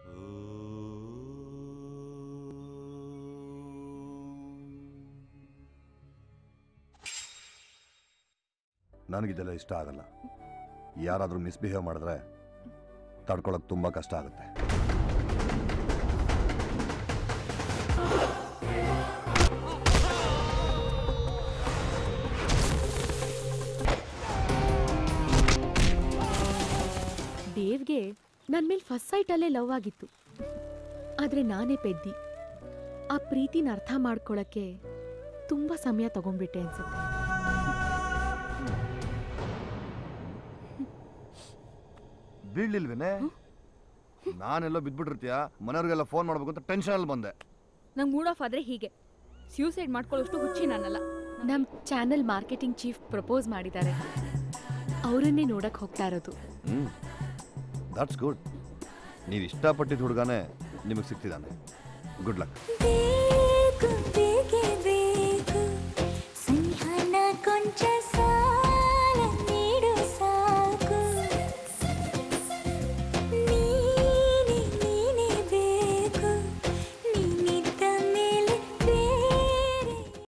ನನಗಿದೆಲ್ಲ ಇಷ್ಟ ಆಗಲ್ಲ ಯಾರಾದರೂ ಮಿಸ್ಬಿಹೇವ್ ಮಾಡಿದ್ರೆ ತಡ್ಕೊಳಕ್ಕೆ ತುಂಬ ಕಷ್ಟ ಆಗುತ್ತೆ ದೇವ್ಗೆ ನನ್ನ ಮೇಲೆ ಫಸ್ಟ್ ಸೈಟಲ್ಲೇ ಲವ್ ಆಗಿತ್ತು ಆದರೆ ನಾನೇ ಪೆದ್ದಿ ಆ ಪ್ರೀತಿನ ಅರ್ಥ ಮಾಡ್ಕೊಳಕ್ಕೆ ತುಂಬ ಸಮಯ ತಗೊಂಡ್ಬಿಟ್ಟೆ ಅನ್ಸುತ್ತೆ ಬೀಳ್ಲಿಲ್ವೇನೆ ನಾನೆಲ್ಲೋ ಬಿದ್ಬಿಟ್ಟಿರ್ತೀಯ ಮನೆಯವ್ರಿಗೆಲ್ಲ ಫೋನ್ ಮಾಡ್ಬೇಕು ಅಂತ ಟೆನ್ಷನಲ್ಲಿ ಬಂದೆ ನಂಗೆ ಮೂಡ್ ಆಫ್ ಆದ್ರೆ ಹೀಗೆ ಸ್ಯೂಸೈಡ್ ಮಾಡ್ಕೊಳ್ಳೋಷ್ಟು ಹುಚ್ಚಿ ನಾನಲ್ಲ ನಮ್ಮ ಚಾನೆಲ್ ಮಾರ್ಕೆಟಿಂಗ್ ಚೀಫ್ ಪ್ರಪೋಸ್ ಮಾಡಿದ್ದಾರೆ ಅವರನ್ನೇ ನೋಡಕ್ ಹೋಗ್ತಾ ಇರೋದು ಹ್ಞೂ ದಟ್ಸ್ ಗುಡ್ ನೀವು ಇಷ್ಟಪಟ್ಟಿದ್ದ ಹುಡುಗನೇ ನಿಮಗೆ ಸಿಗ್ತಿದ್ದಾನೆ ಗುಡ್ ಲಕ್ ದೇವ